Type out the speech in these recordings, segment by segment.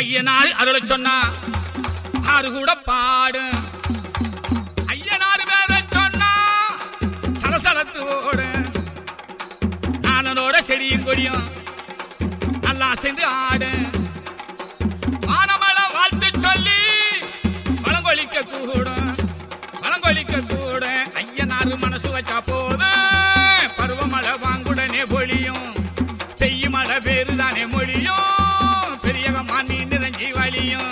ஐயனார் அருள சொன்னா ஆறு கூட பாடும் ஐயனார் வேற சொன்னா சலசலத்து ஓடும் நானனோட செடியும் கொடியும் நல்லா சேர்ந்து ஆடு வானமலை வாழ்த்து சொல்லி வளங்கொழிக்க கூடும் வளங்கொழிக்க கூட ஐயனாரு மனசு வச்சா போதும் பருவமழை வாங்குடனே பொழியும் பெய்யும் மழை பேரு தானே மொழியும் பெரியகம்மா நீ நிறைஞ்சி வழியும்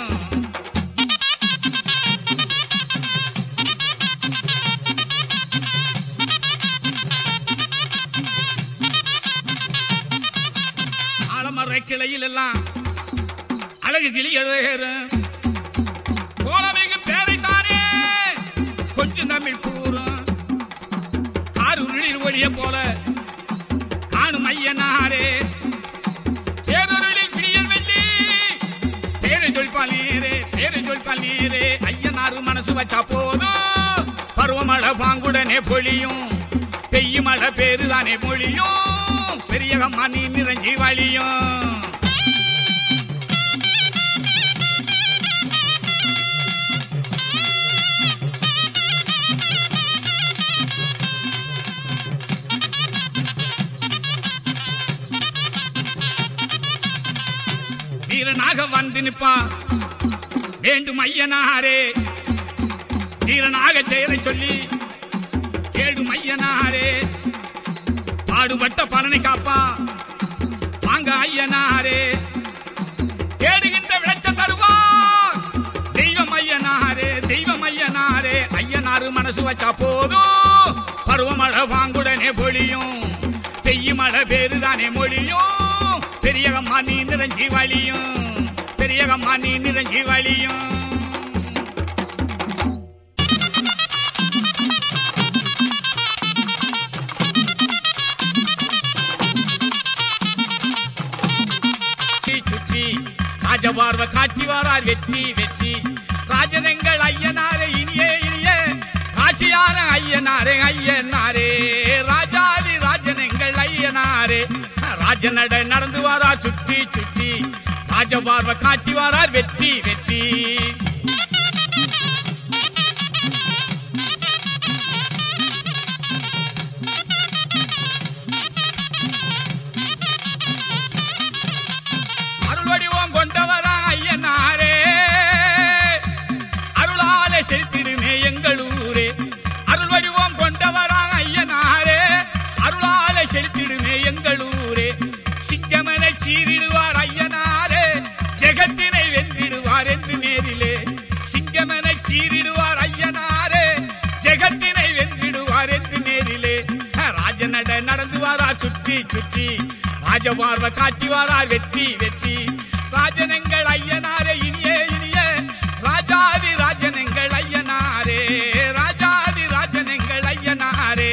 ஆலமர கிளையில் எல்லாம் அழகு கிளி எழுதுகிறேன் கோலமிகு பேரைத்தானே கொஞ்சம் தமிழ் கூறும் ஆறு உருளில் ஒளிய போல காணும் ஐயனாரே பேரொருளில் பிடியல் வெள்ளி பேரை சொல்பால் நீரே பேரை சொல்பால் நீரே ஐயனாரு மனசு வச்சா போதும் பருவமழை பாங்குடனே பொழியும் பெய்யும் மழை பேருதானே மொழியும் பெரியகம்மா நீ நிறைஞ்சி வழியும் வீரனாக வந்து நிற்பான் வேண்டும் ஐயனாரே வீரனாக செயலை சொல்லி கேடும் ஐயனாரே பாடுபட்ட பலனை காப்பா வாங்க ஐயனாரே தேடுகின்ற விளைச்சல் தருவார் தெய்வம் ஐயனாரே தெய்வம் ஐயனாரே ஐயனாரு மனசு வச்சா போதும் பருவமழை வாங்குடனே பொழியும் பெய்யும் மழை பேருதானே மொழியும் பெரியகம்மா நீ நிறைஞ்சி வழியும் பெரியகம்மா நீ நிறைஞ்சி வழியும் சுற்றி சுற்றி ராஜபார்வ காட்டி வாரார் வெற்றி வெற்றி ராஜனங்கள் ஐயனாரே இனியே இனியே ராசியான ஐயனாரே ஐயனாரே ராஜாதி ராஜனங்கள் ஐயனாரே ராஜநட நடந்து வாரார் சுற்றி சுற்றி ராஜபார்வ காட்டி வாரார் வெற்றி வெற்றி அருள் வடிவம் கொண்டவரா ஐயனாரே அருளாலே செலுத்திடுமே எங்கள் ஊரே அருள் வடிவம் கொண்டவரா ஐயனாரே அருளாலே செலுத்திடுமே எங்கள் ஊரே சிங்கமனை சீரிடுவார் ஐயனாரே ஜெகத்தினை வென்றிடுவார் என்று நேரிலே சிங்கமனை சீரிடுவார் ஐயனாரே ஜெகத்தினை வென்றிடுவார் என்று நேரிலே ராஜநட நடந்து வாரா சுற்றி சுற்றி ராஜபார்வ காட்டி வாரார் வெற்றி வெற்றி ராஜனங்கள் ஐயனாரே இனியே இனியே ராஜாதி ராஜனங்கள் ஐயனாரே ராஜாதி ராஜனங்கள் ஐயனாரே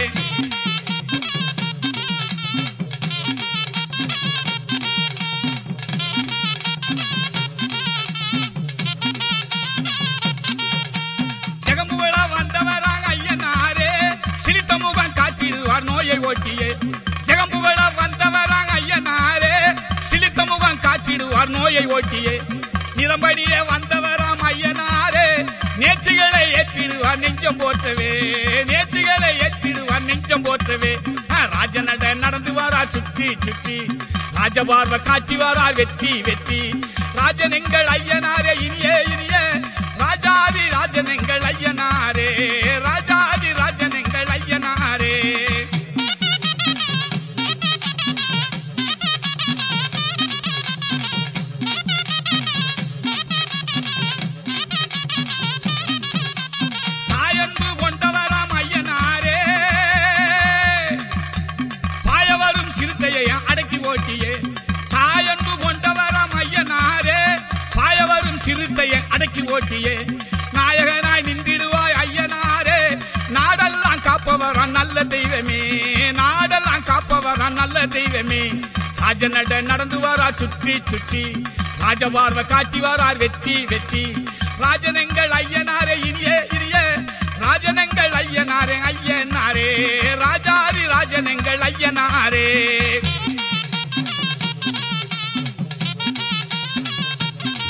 ஜெகமுகள வந்தவராங்க ஐயனாரே சிரித்த முகம் காட்டிடுவார் நோயை ஓட்டியே ஜெகம்புகள வந்தவராங்க ஐயனாரே சிலித்த முகம் காட்டிடுவார் நோயை ஓட்டியே நிறம்படியே வந்தவராம் ஐயனாரே நேர்ச்சிகளை ஏற்றிடுவார் நெஞ்சம் போற்றவே நேர்ச்சிகளை ஏற்றிடுவார் நெஞ்சம் போற்றவே ஆ, ராஜநட நடந்து வாரா சுற்றி சுற்றி ராஜபார்வ காட்டி வாரார் வெற்றி வெற்றி ராஜனெங்கள் ஐயனாரே இனியே இனியே ராஜாதி ராஜனெங்கள் ஐயனாரே ராஜாதி ராஜனெங்கள் ஐயனாரே தாயன்பு கொண்டவராம் ஐயனாரே பாயவரும் சிறுத்தையை அடக்கி ஓட்டியே தாயன்பு கொண்டவராம் ஐயனாரே பாயவரும் சிறுத்தையை அடக்கி ஓட்டியே நாயகனாய் நின்றிடுவாய் ஐயனாரே நாடெல்லாம் காப்பவரான் நல்ல தெய்வமே நாடெல்லாம் காப்பவரான் நல்ல தெய்வமே ராஜநட நடந்து வாரா சுற்றி சுற்றி ராஜபார்வ காட்டி வாரார் வெற்றி வெற்றி ராஜனங்கள் ஐயனாரே இனியே இனியே ராஜனங்கள் ஐயனாரே ஐயனாரே ராஜாதி ராஜனங்கள் ஐயனாரே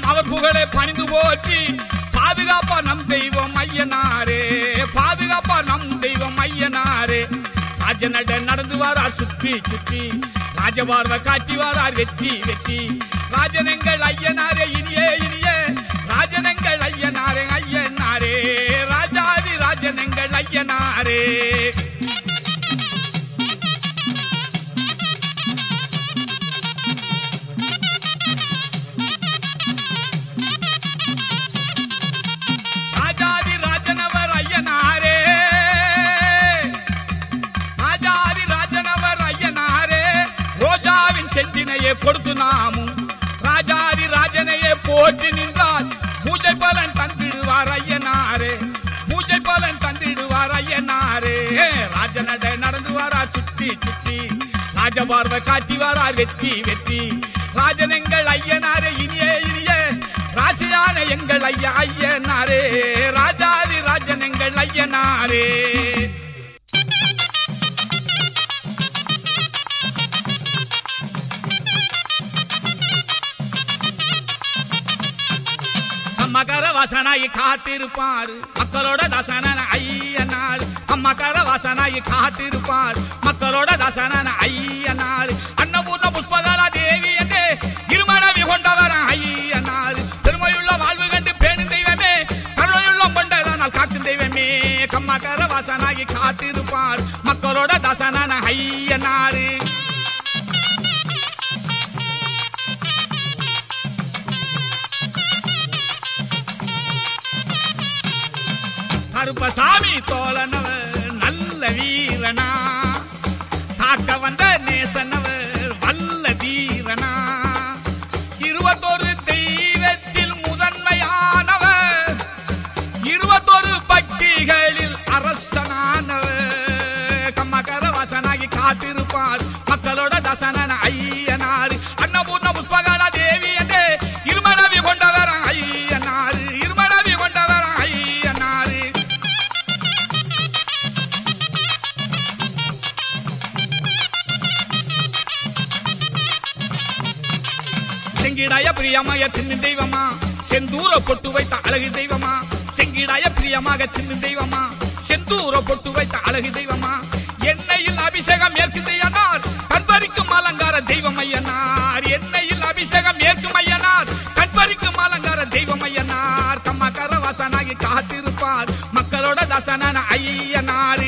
நாளும் அவர் புகழை பணிந்து போற்றி பாதுகாப்பா நம் தெய்வம் ஐயனாரே பாதுகாப்பா நம் தெய்வம் ஐயனாரே ராஜநட நடந்து வாரார் சுற்றி சுற்றி ராஜபார்வை காட்டி வாரார் வெற்றி வெற்றி ராஜனங்கள் ஐயனாரே இனியே இனியே ராஜனங்கள் ஐயனாரே ஐயனாரே ராஜாதி ராஜனங்கள் ஐயனாரே ராஜாதி ராஜனவர் ஐயனாரே ராஜாதி ராஜனவர் ஐயனாரே ரோஜாவின் செந்தினையே கொடுத்து நாமும் ராஜாதி ராஜனையே போற்றி நின்றால் பூஜை பலன் தந்திடுவார் ஐயனாரே பூஜை பலன் தந்திடுவார் ஐயனாரே ராஜனடை நடந்து வாரார் சுற்றி சுற்றி ராஜபார்வை காட்டி வாரார் வெற்றி வெற்றி ராஜனங்கள் ஐயனாரே இனியே இனியே ராசியான எங்கள் ஐயா ஐயனாரே ராஜாதி ராஜன் எங்கள் ஐயனாரே மகர வாசனாய் காத்திருப்பார் மக்களோட தாசனான ஐயனார் மகர வாசனாய் காத்திருப்பார் மக்களோட தாசனான ஐயனார் அன்னபூர்ண புஷ்பகலா தேவி என்று இருமணவி கொண்டவர் ஐயனார் பெருமையுள்ள வாழ்வு கண்டு பேணும் தெய்வமே கருணையுள்ளம் கொண்டதனால் காக்கும் தெய்வமே கம்மகர வாசனாகி காத்திருப்பார் மக்களோட தாசனான ஐயனாரு கருப்பசாமி தோழனவர் நல்ல வீரனா தாக்க வந்த நேசனவர் வல்ல தீரனா இருபத்தொரு தெய்வத்தில் முதன்மையானவர் இருபத்தொரு பக்திகளில் அரசனானவர் கம்மகர வாசனாகி காத்திருப்பார் மக்களோட தசனன ஐயனார் அன்னபூர்ண புஷ்பகல தேவி என்று இருமணவி கொண்டவர் ஐயனார் இருமணவி கொண்டவர் ஐயனார் செங்கிடாய பிரியமாக தின்னு தெய்வமா செந்தூர பொட்டு வைத்த அழகு தெய்வமா செங்கிடாய பிரியமாக தின்னு தெய்வமா செந்தூர பொட்டு வைத்த அழகு தெய்வமா எண்ணெயில் அபிஷேகம் ஏற்கும் ஐயனார் கண்பறிக்கும் அலங்கார தெய்வம் ஐயனார் எண்ணெயில் அபிஷேகம் ஏற்கும் ஐயனார் கண்பறிக்கும் அலங்கார தெய்வம் ஐயனார் கம்மகர வாசனாகி காத்திருப்பார் மக்களோட தசனான ஐயனாரு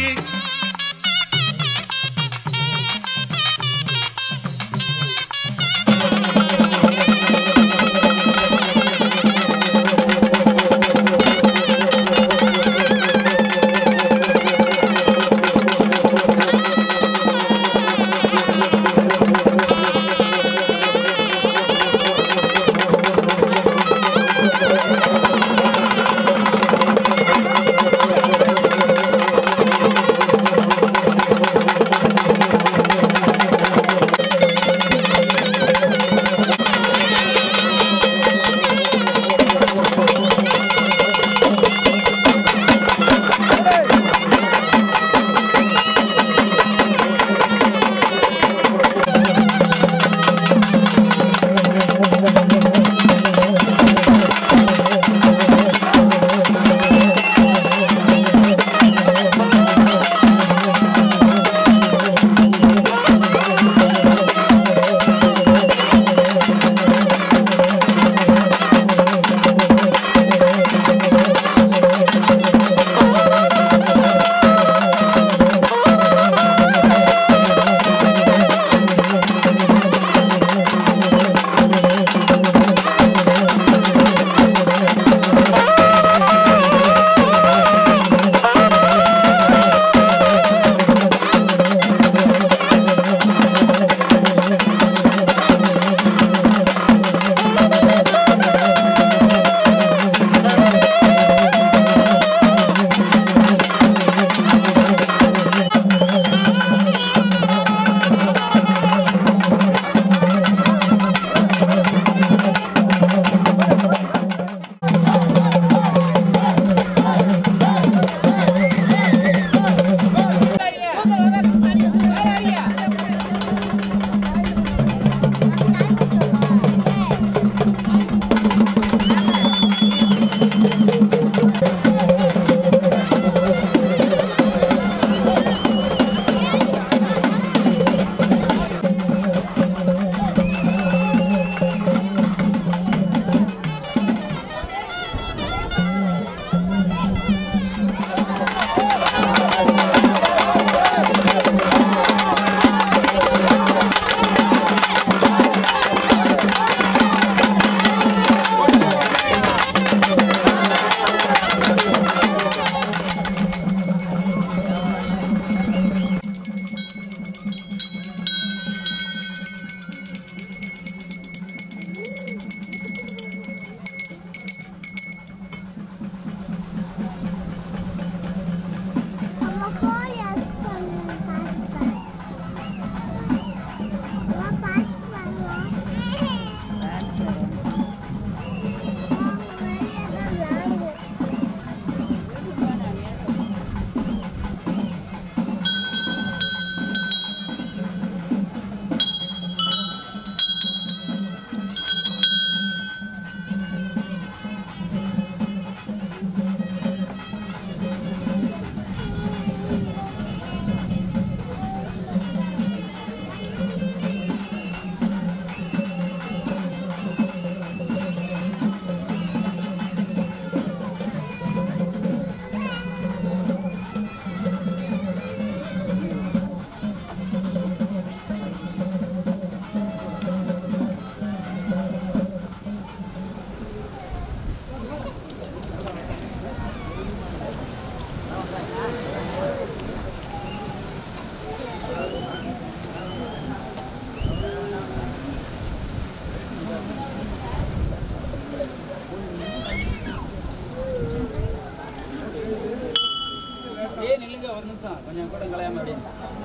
அப்படியே நில்லுங்க ஒரு நிமிஷம் கொஞ்சம் கூட கலையாம அப்படியே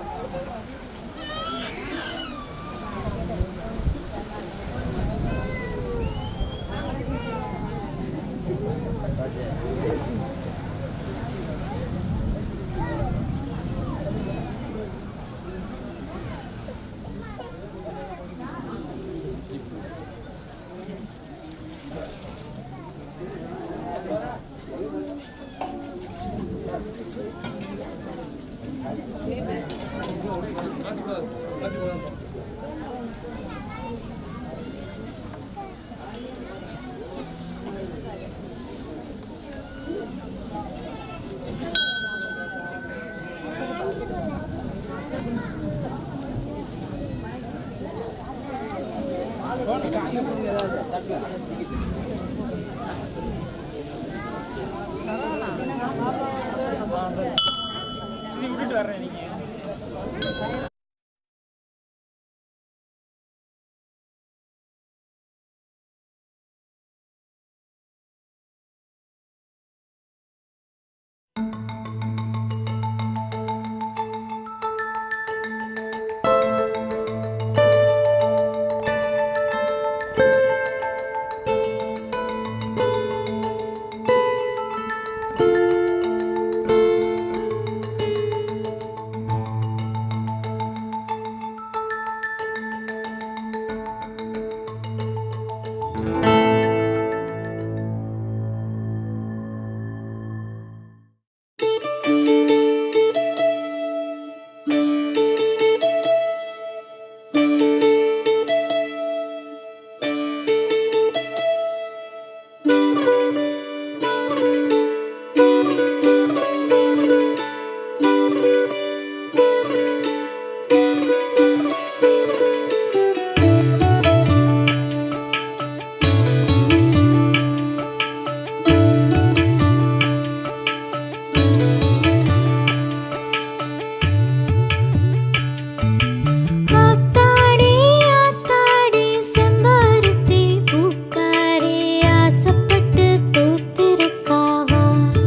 ஆத்தாடி ஆத்தாடி செம்பருத்தி பூக்காரி ஆசைப்பட்டு பூத்திருக்காவா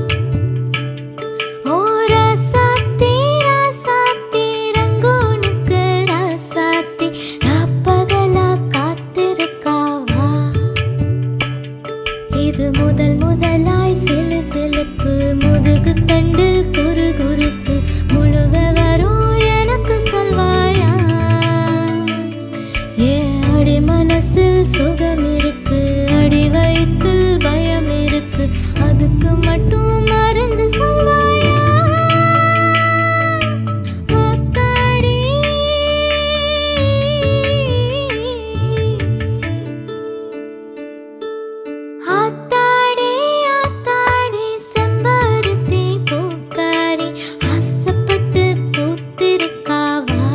ஓ ராசாத்தி ராசாத்தி ரங்கோனுக்கு ராசாத்தி ராப்பகலா காத்திருக்காவா இது முதல் முதலாய் சிலு சிலுப்பு முதுகு தண்டில் குறு குறுப்பு முழுக வரும் எனக்கு சொல்வாயா ஏ அடி மனசில் சுகம் இருக்கு அடி வயிற்றில் பயம் இருக்கு அதுக்கு மட்டும் மருந்து சொல்வாயா ஆத்தாடி ஆத்தாடி ஆத்தாடி செம்பருத்தி பூக்காரி ஆசைப்பட்டு பூத்திருக்காவா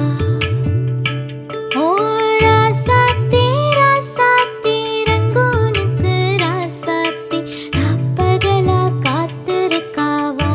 ஓ ராசாத்தி ராசாத்தி ரங்கோனுக்கு ராசாத்தி ராப்பகலா காத்திருக்காவா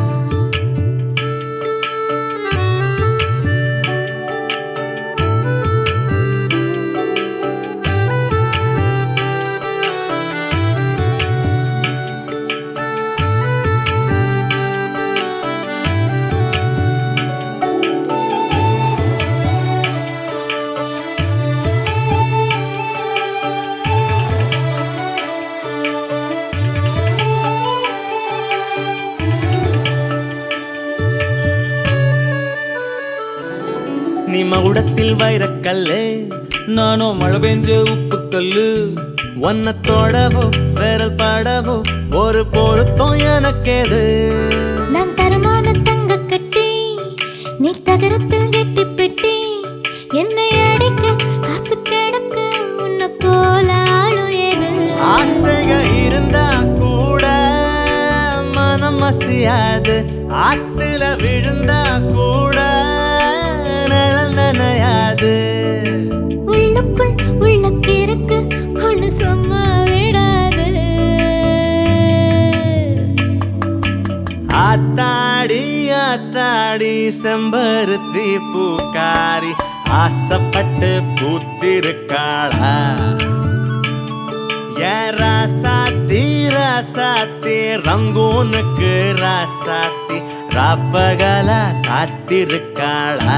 நீ மகுடத்தில் வைரக்கல்லு நானோ மழை பெஞ்ச உப்பு கல்லு ஒன்ன தொடவோ விரல் படவோ ஒரு பொருத்தம் எனக்கேது நான் தரமான தங்க கட்டி நீ தகரத்தில் கெட்டி பெட்டி என்னை அடிக்க காத்து கிடக்க உன்னை போல ஆளும் ஏது ஆசைக இருந்தா கூட மனம் அசையாது ஆத்துல விழுந்தா கூட நிழல் நனையாது உள்ளுக்குள் உள்ளக்கிருக்கு ஒண்ணு சும்மா விடாது ஆத்தாடி ஆத்தாடி செம்பருத்தி பூக்காரி ஆசைப்பட்டு பூத்திருக்காளா ஏன் ராசாத்தி ராசாத்தி ரங்கூனுக்கு ராசாத்தி ராசாத்தி ராப்பகலா காத்திருக்காளா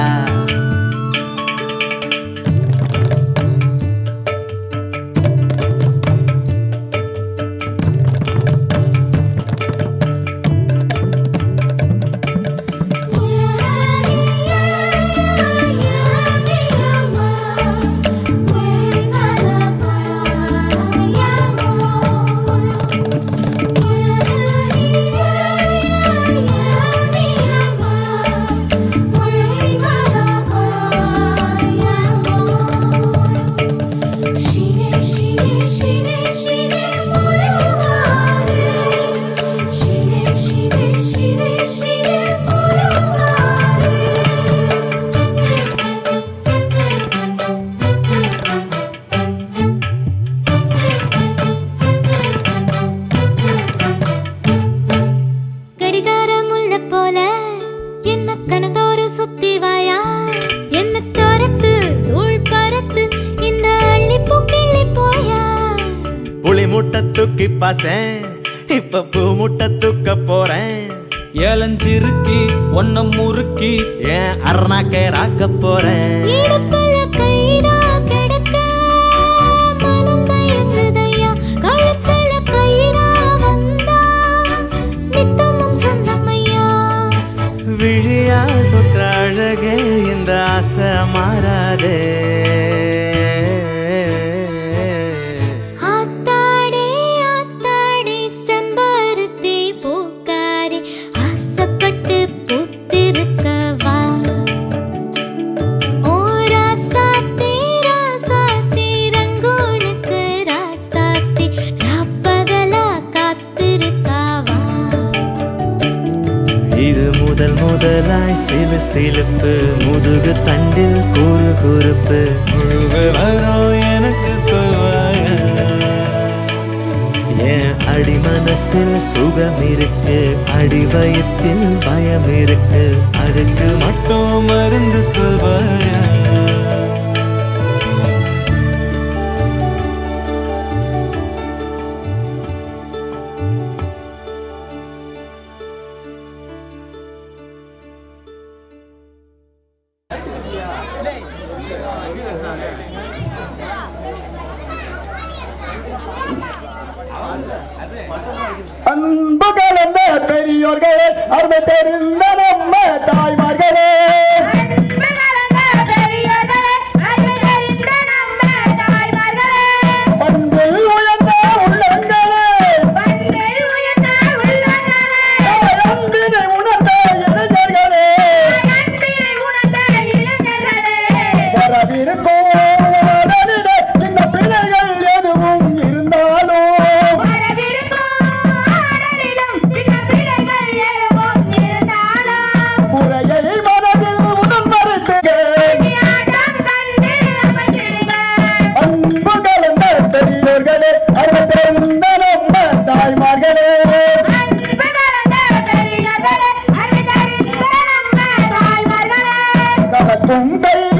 கடிகாரம் உள்ள போல என்ன கணதோறு சுத்தி வாயா என்ன தோரத்து தூள் பறத்து இந்த அள்ளி பூக்கிள்ளி போயா புளி முட்டை தூக்கி பார்த்தேன் இப்ப பூ முட்டை தூக்க போறேன் ஏலஞ்சிருக்கி ஒன்ன முறுக்கி ஏன் அருணாக்கே ராக்க போறேன் இடுப்புல கயிறா கிடக்க மனம் தயங்குதையா கழுத்துல கயிறா வந்தா நித்தமும் சொந்தமையா விழியால் தொட்ட அழகே இந்த ஆசை மாறாதே ஆத்தாடே ஆத்தாடே செம்பருத்தி பூக்காரி ஆசைப்பட்டு பூத்திருக்கவா ஓ ராசாத்தி ராசாத்தி ரங்கோனுக்கு ராசாத்தி ராப்பகலா காத்திருக்காவா இது முதல் முதலாய் சிலு சிலுப்பு முதுகு தண்டில் குறு குறுப்பு முழுக வரும் எனக்கு சொல்வாய என் அடி மனசில் சுகம் இருக்கு அடி வயத்தில் பயம் இருக்கு அதுக்கு மட்டும் மருந்து சொல்வாயா அன்பு கலந்த பெரியோர்களே அருமை தெரிந்த நம்ம தாய்மார்களே பண்பில் உயர்ந்த உள்ளங்களே அன்பினை உணர்ந்த இளைஞர்களே வரவிருக்கும் உடலிலே இந்த பிள்ளைகள் எதுவும் இருந்தாலும் முறையை மனதில் உடன்படுத்துகிறேன் அன்பு கலந்த பெரியோர்களே அருமை தெரிந்த நம்ம தாய்மார்களே கலக்கும் கை